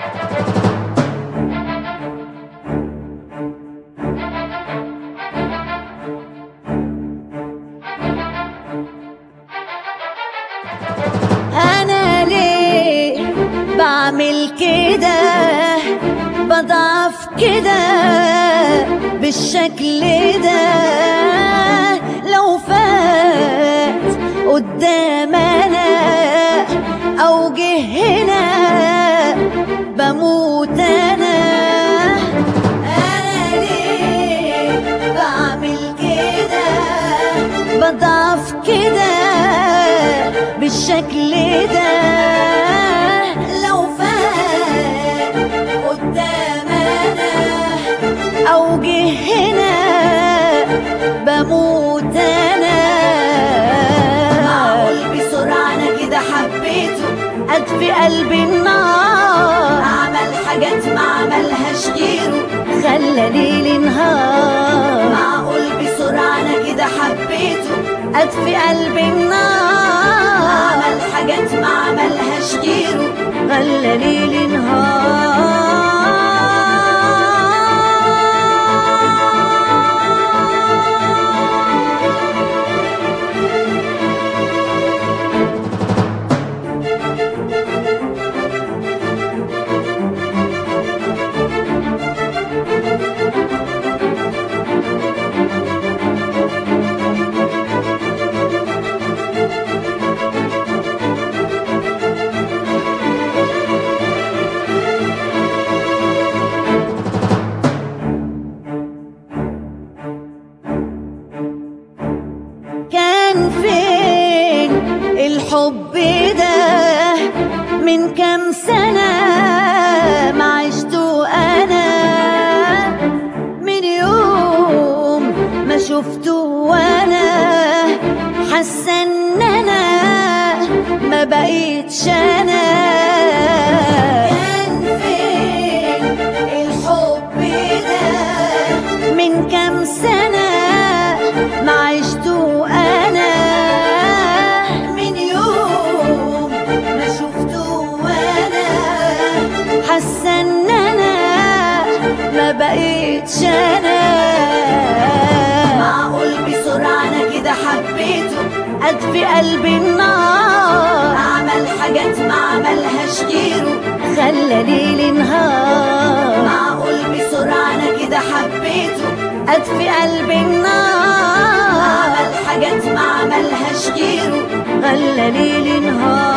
انا ليه بعمل كده بضعف كده بالشكل ده لو فات قدام انا او جه هنا بموت انا انا ليه بعمل كده بضعف كده بالشكل ده لو فات قدام انا او جه هنا بموت انا معقول بسرعه انا كده حبيته اطفي قلبي النار عمل حاجات ما عملهاش غيره خلى ليلي نهار معقول بسرعه انا كده حبيته اطفي قلبي النار عمل حاجات ما عملهاش غيره خلى ليلي نهار كان فين الحب ده من كام سنة ما عشته أنا من يوم ما شفته وأنا حاسة إن أنا ما بقيتش أنا كان فين الحب ده من كام سنة ما عشته أنا من يوم ما شفته وأنا حاسة إن أنا ما بقيتش أنا معقول بسرعة أنا كده حبيته أطفي قلبي النار عمل حاجات ما عملهاش غيره خلى ليلي نهار معقول بسرعة أنا كده حبيته أطفي قلبي النار عمل حاجات ما عملهاش غيره خلى ليلي نهار